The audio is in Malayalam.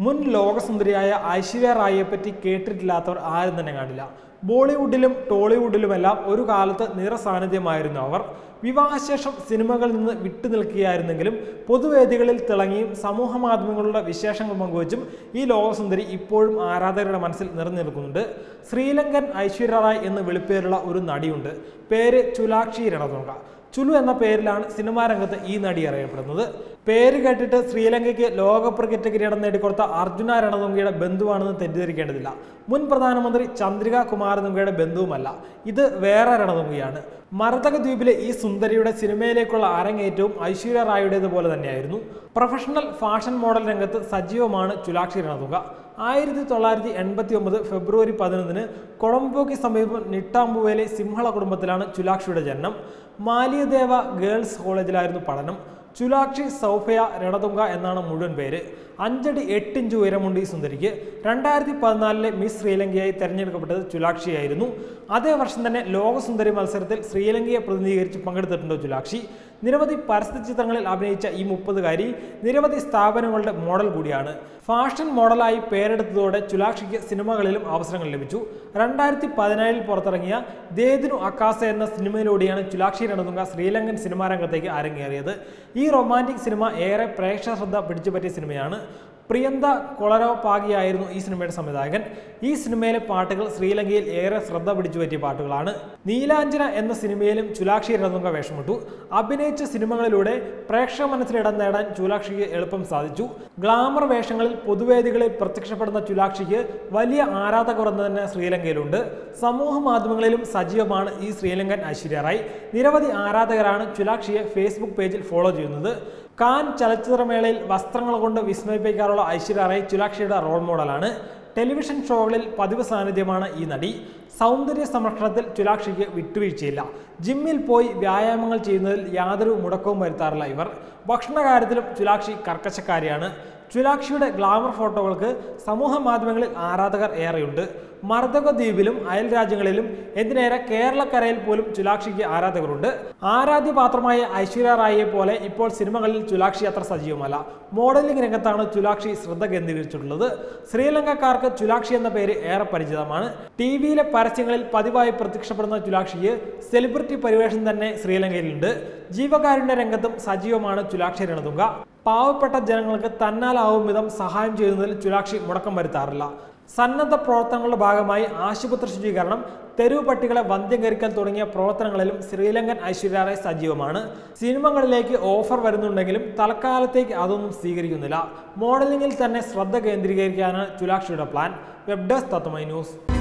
മുൻ ലോകസുന്ദരിയായ ഐശ്വര്യ റായിയെ പറ്റി കേട്ടിട്ടില്ലാത്തവർ ആരും തന്നെ കാണില്ല ബോളിവുഡിലും ടോളിവുഡിലുമെല്ലാം ഒരു കാലത്ത് നിറസാന്നിധ്യമായിരുന്നു അവർ വിവാഹശേഷം സിനിമകളിൽ നിന്ന് വിട്ടു നിൽക്കുകയായിരുന്നെങ്കിലും പൊതുവേദികളിൽ തിളങ്ങിയും സമൂഹ മാധ്യമങ്ങളുടെ വിശേഷങ്ങൾ പങ്കുവച്ചും ഈ ലോകസുന്ദരി ഇപ്പോഴും ആരാധകരുടെ മനസ്സിൽ നിറഞ്ഞു നിൽക്കുന്നുണ്ട് ശ്രീലങ്കൻ ഐശ്വര്യ റായ് എന്ന് വിളിപ്പേരുള്ള ഒരു നടിയുണ്ട് പേര് ചുലാക്ഷി രണതുങ്ക ചുലു എന്ന പേരിലാണ് സിനിമാ രംഗത്ത് ഈ നടി അറിയപ്പെടുന്നത് പേര് കേട്ടിട്ട് ശ്രീലങ്കയ്ക്ക് ലോകകപ്പ് ക്രിക്കറ്റ് കിരീടം നേടിക്കൊടുത്ത അർജുന രണതുങ്കയുടെ ബന്ധുവാണെന്ന് തെറ്റിദ്ധരിക്കേണ്ടതില്ല മുൻ പ്രധാനമന്ത്രി ചന്ദ്രിക കുമാരതുങ്കയുടെ ബന്ധുവുമല്ല ഇത് വേറെ രണതുങ്കയാണ് മരതക ദ്വീപിലെ ഈ സുന്ദരിയുടെ സിനിമയിലേക്കുള്ള അരങ്ങേറ്റവും ഐശ്വര്യ റായുടേതുപോലെ തന്നെയായിരുന്നു പ്രൊഫഷണൽ ഫാഷൻ മോഡൽ രംഗത്ത് സജീവമാണ് ചുലാക്ഷി രണതുങ്ക ആയിരത്തി തൊള്ളായിരത്തി എൺപത്തി ഒമ്പത് ഫെബ്രുവരി പതിനൊന്നിന് കൊളംബോയ്ക്ക് സമീപം നിട്ടാമ്പുവയിലെ സിംഹള കുടുംബത്തിലാണ് ചുലാക്ഷിയുടെ ജനനം മാലിയദേവ ഗേൾസ് കോളേജിലായിരുന്നു പഠനം ചുലാക്ഷി സൗഫയ രണതുങ്ക എന്നാണ് മുഴുവൻ പേര് അഞ്ചടി എട്ടിഞ്ച് ഉയരമുണ്ട് ഈ സുന്ദരിക്ക് രണ്ടായിരത്തി പതിനാലിലെ മിസ് ശ്രീലങ്കയായി തെരഞ്ഞെടുക്കപ്പെട്ടത് ചുലാക്ഷിയായിരുന്നു അതേ വർഷം തന്നെ ലോകസുന്ദരി മത്സരത്തിൽ ശ്രീലങ്കയെ പ്രതിനിധീകരിച്ച് പങ്കെടുത്തിട്ടുണ്ട് ചുലാക്ഷി നിരവധി പരസ്യ ചിത്രങ്ങളിൽ അഭിനയിച്ച ഈ മുപ്പതുകാരി നിരവധി സ്ഥാപനങ്ങളുടെ മോഡൽ കൂടിയാണ് ഫാഷൻ മോഡലായി പേരെടുത്തതോടെ ചുലാക്ഷിക്ക് സിനിമകളിലും അവസരങ്ങൾ ലഭിച്ചു രണ്ടായിരത്തി പതിനേഴിൽ പുറത്തിറങ്ങിയ ദേദിനു അക്കാസ എന്ന സിനിമയിലൂടെയാണ് ചുലാക്ഷി രണതുങ്ക ശ്രീലങ്കൻ സിനിമാ രംഗത്തേക്ക് അരങ്ങേറിയത് ഈ റൊമാൻറ്റിക് സിനിമ ഏറെ പ്രേക്ഷക ശ്രദ്ധ പിടിച്ചുപറ്റിയ സിനിമയാണ് പ്രിയന്ത കൊളരോപാഗിയായിരുന്നു ഈ സിനിമയുടെ സംവിധായകൻ ഈ സിനിമയിലെ പാട്ടുകൾ ശ്രീലങ്കയിൽ ഏറെ ശ്രദ്ധ പിടിച്ചു പറ്റിയ പാട്ടുകളാണ് നീലാഞ്ജന എന്ന സിനിമയിലും ചുലാക്ഷി രണതുങ്ക വേഷമിട്ടു അഭിനയിച്ച സിനിമകളിലൂടെ പ്രേക്ഷക മനസ്സിൽ ഇടം നേടാൻ ചുലാക്ഷിക്ക് എളുപ്പം സാധിച്ചു ഗ്ലാമർ വേഷങ്ങളിൽ പൊതുവേദികളിൽ പ്രത്യക്ഷപ്പെടുന്ന ചുലാക്ഷിക്ക് വലിയ ആരാധകർ എന്ന് തന്നെ ശ്രീലങ്കയിലുണ്ട് സമൂഹ മാധ്യമങ്ങളിലും സജീവമാണ് ഈ ശ്രീലങ്കൻ ഐശ്വര്യ റായ് നിരവധി ആരാധകരാണ് ചുലാക്ഷിയെ ഫേസ്ബുക്ക് പേജിൽ ഫോളോ ചെയ്യുന്നത് കാൻ ചലച്ചിത്രമേളയിൽ വസ്ത്രങ്ങൾ കൊണ്ട് വിസ്മയിപ്പിക്കാറുള്ള ഐശ്വര്യ റായ് ചുലാക്ഷിയുടെ റോൾ മോഡലാണ് ടെലിവിഷൻ ഷോകളിൽ പതിവ് സാന്നിധ്യമാണ് ഈ നടി സൗന്ദര്യ സംരക്ഷണത്തിൽ ചുലാക്ഷിക്ക് വിട്ടുവീഴ്ചയില്ല ജിമ്മിൽ പോയി വ്യായാമങ്ങൾ ചെയ്യുന്നതിൽ യാതൊരു മുടക്കവും വരുത്താറില്ല ഇവർ ഭക്ഷണ കാര്യത്തിലും ചുലാക്ഷി കർക്കശക്കാരിയാണ് ചുലാക്ഷിയുടെ ഗ്ലാമർ ഫോട്ടോകൾക്ക് സമൂഹ മാധ്യമങ്ങളിൽ ആരാധകർ ഏറെയുണ്ട് മർദ്ദക ദ്വീപിലും അയൽ രാജ്യങ്ങളിലും എന്തിനേറെ കേരളക്കരയിൽ പോലും ചുലാക്ഷിക്ക് ആരാധകരുണ്ട് ആരാധ്യപാത്രമായ ഐശ്വര്യ റായിയെ പോലെ ഇപ്പോൾ സിനിമകളിൽ ചുലാക്ഷി അത്ര സജീവമല്ല മോഡലിംഗ് രംഗത്താണ് ചുലാക്ഷി ശ്രദ്ധ കേന്ദ്രീകരിച്ചിട്ടുള്ളത് ശ്രീലങ്കക്കാർക്ക് ചുലാക്ഷി എന്ന പേര് ഏറെ പരിചിതമാണ് ടി വിയിലെ പരസ്യങ്ങളിൽ പതിവായി പ്രത്യക്ഷപ്പെടുന്ന ചുലാക്ഷിക്ക് സെലിബ്രിറ്റി പരിവേഷം തന്നെ ശ്രീലങ്കയിലുണ്ട് ജീവകാരുണ്യ രംഗത്തും സജീവമാണ് ചുലാക്ഷി രണതുങ്ക പാവപ്പെട്ട ജനങ്ങൾക്ക് തന്നാലാവും വിധം സഹായം ചെയ്യുന്നതിൽ ചുലാക്ഷി മുടക്കം വരുത്താറില്ല സന്നദ്ധ പ്രവർത്തനങ്ങളുടെ ഭാഗമായി ആശുപത്രി ശുചീകരണം തെരുവ് പട്ടികളെ വന്ധ്യംകരിക്കൽ തുടങ്ങിയ പ്രവർത്തനങ്ങളിലും ശ്രീലങ്കൻ ഐശ്വര്യ സജീവമാണ് സിനിമകളിലേക്ക് ഓഫർ വരുന്നുണ്ടെങ്കിലും തൽക്കാലത്തേക്ക് അതൊന്നും സ്വീകരിക്കുന്നില്ല മോഡലിംഗിൽ തന്നെ ശ്രദ്ധ കേന്ദ്രീകരിക്കാനാണ് ചുലാക്ഷിയുടെ plan web desk Tatwamayi news